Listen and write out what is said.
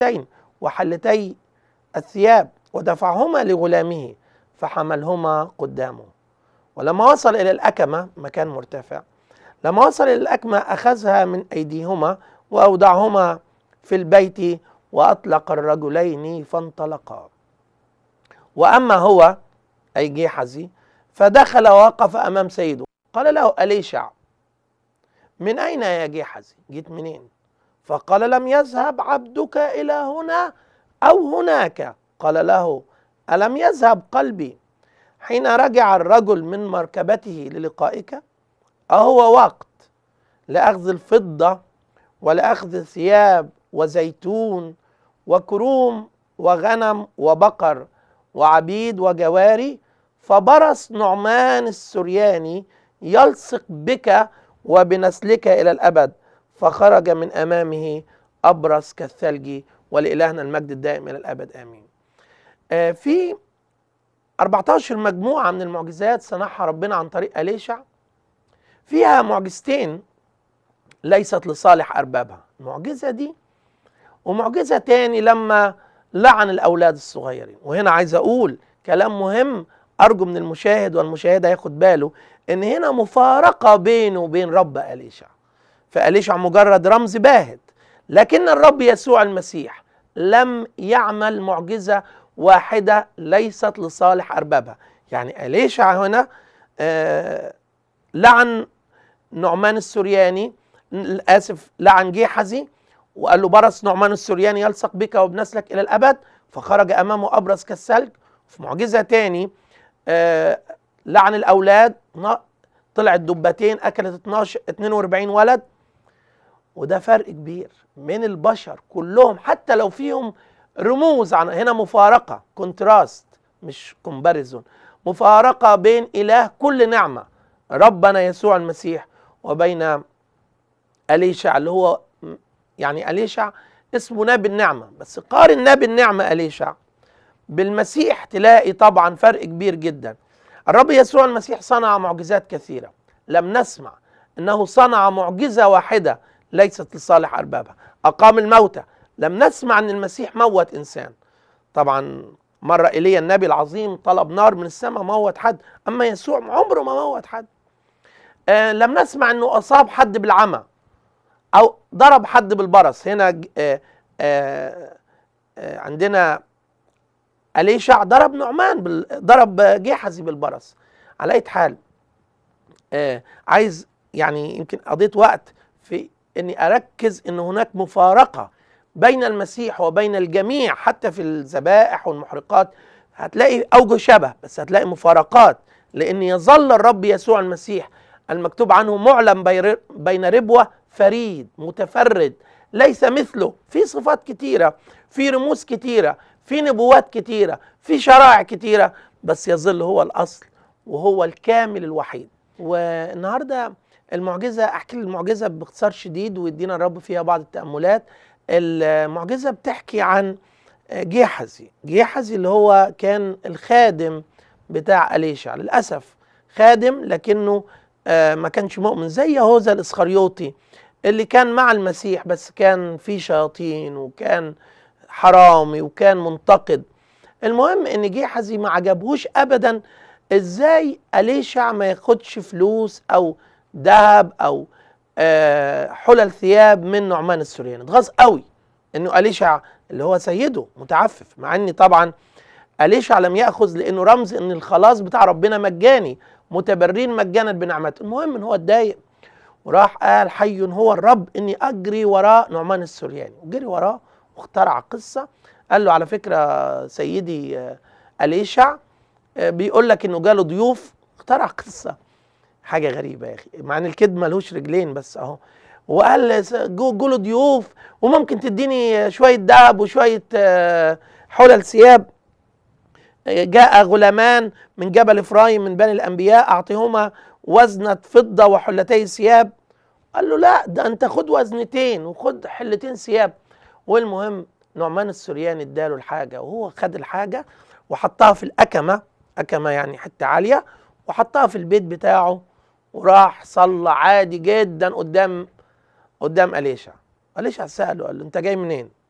الحلتين وحلتي الثياب ودفعهما لغلامه فحملهما قدامه ولما وصل إلى الأكمة مكان مرتفع لما وصل إلى الأكمة أخذها من أيديهما وأودعهما في البيت وأطلق الرجلين فانطلقا وأما هو أي جيحزي فدخل ووقف أمام سيده قال له أليشع من أين يا جيحزي جيت منين فقال لم يذهب عبدك إلى هنا أو هناك قال له ألم يذهب قلبي حين رجع الرجل من مركبته للقائك أهو وقت لأخذ الفضة ولأخذ ثياب وزيتون وكروم وغنم وبقر وعبيد وجواري فبرص نعمان السرياني يلصق بك وبنسلك إلى الأبد فخرج من أمامه أبرص كالثلج ولإلهنا المجد الدائم إلى الأبد آمين آه في 14 مجموعة من المعجزات صنعها ربنا عن طريق أليشع فيها معجزتين ليست لصالح أربابها المعجزة دي ومعجزة تاني لما لعن الأولاد الصغيرين وهنا عايز أقول كلام مهم أرجو من المشاهد والمشاهدة ياخد باله إن هنا مفارقة بينه وبين رب أليشع فأليشع مجرد رمز باهت لكن الرب يسوع المسيح لم يعمل معجزة واحدة ليست لصالح أربابها يعني أليشع هنا آه لعن نعمان السرياني آسف لعن جيحزي وقال له برص نعمان السرياني يلصق بك وبنسلك إلى الأبد فخرج أمامه أبرص كالثلج في معجزة تاني آه لعن الأولاد طلعت دبتين أكلت 12 42 ولد وده فرق كبير من البشر كلهم حتى لو فيهم رموز عن هنا مفارقة كونتراست مش كومباريزون مفارقة بين إله كل نعمة ربنا يسوع المسيح وبين أليشع اللي هو يعني أليشع اسمه نبي النعمة بس قارن نبي النعمة أليشع بالمسيح تلاقي طبعا فرق كبير جدا الرب يسوع المسيح صنع معجزات كثيرة لم نسمع أنه صنع معجزة واحدة ليست لصالح أربابها أقام الموتى لم نسمع أن المسيح موت إنسان طبعا مرة إيليا النبي العظيم طلب نار من السماء موت حد أما يسوع عمره ما موت حد آه لم نسمع أنه أصاب حد بالعمى أو ضرب حد بالبرص هنا آه آه آه عندنا أليشع ضرب نعمان بال... ضرب جيحزي بالبرص على أي حال آه عايز يعني يمكن قضيت وقت في اني اركز ان هناك مفارقه بين المسيح وبين الجميع حتى في الذبائح والمحرقات هتلاقي اوجه شبه بس هتلاقي مفارقات لان يظل الرب يسوع المسيح المكتوب عنه معلم بين ربوه فريد متفرد ليس مثله في صفات كتيره في رموز كتيره في نبوات كتيره في شرائع كتيره بس يظل هو الاصل وهو الكامل الوحيد والنهارده المعجزة أحكي المعجزة باختصار شديد ويدينا الرب فيها بعض التأملات المعجزة بتحكي عن جيحزي جيحزي اللي هو كان الخادم بتاع أليشع للأسف خادم لكنه ما كانش مؤمن زي يهوذا الإسخريوطي اللي كان مع المسيح بس كان في شياطين وكان حرامي وكان منتقد المهم ان جيحزي ما عجبهوش ابدا ازاي أليشع ما ياخدش فلوس او ذهب او آه حلل ثياب من نعمان السرياني اتغاظ قوي انه اليشع اللي هو سيده متعفف مع ان طبعا اليشع لم ياخذ لانه رمز ان الخلاص بتاع ربنا مجاني متبرين مجانا بنعمته المهم ان هو اتضايق وراح قال حي هو الرب اني اجري وراء نعمان السرياني وجري وراه واخترع قصه قال له على فكره سيدي آه اليشع آه بيقول لك انه جاله ضيوف اخترع قصه حاجه غريبه يا اخي مع ان الكذب ملهوش رجلين بس اهو وقال جوله ضيوف وممكن تديني شويه ذهب وشويه حلل ثياب جاء غلامان من جبل افرايم من بني الانبياء اعطيهما وزنه فضه وحلتي ثياب قال له لا ده انت خد وزنتين وخد حلتين ثياب والمهم نعمان السرياني اداله الحاجه وهو خد الحاجه وحطها في الاكمه اكمه يعني حته عاليه وحطها في البيت بتاعه وراح صلى عادي جدا قدام قدام أليشع أليشع سأله قال له أنت جاي منين؟